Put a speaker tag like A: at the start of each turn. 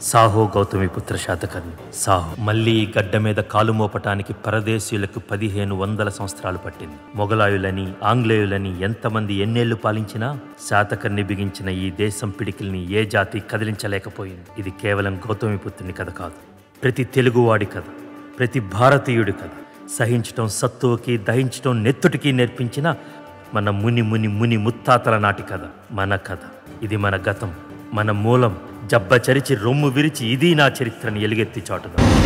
A: సాహో గౌతమిపుత్ర శాతకర్ణి సాహో మళ్ళీ ఈ గడ్డ మీద కాలు మోపటానికి పరదేశీయులకు పదిహేను వందల సంవత్సరాలు పట్టింది మొఘలాయులని ఆంగ్లేయులని ఎంతమంది ఎన్నేళ్లు పాలించినా శాతకర్ణి బిగించిన ఈ దేశం పిడికిల్ని ఏ జాతి కదిలించలేకపోయింది ఇది కేవలం గౌతమిపుత్రుని కథ కాదు ప్రతి తెలుగువాడి కథ ప్రతి భారతీయుడి కథ సహించటం సత్తువకి దహించటం నెత్తుటికి నేర్పించిన మన ముని ముని ముని ముత్తాతల నాటి కథ మన కథ ఇది మన గతం మన మూలం జబ్బ చరిచి రొమ్ము విరిచి ఇది నా చరిత్రని ఎలుగెత్తి చాటుదాం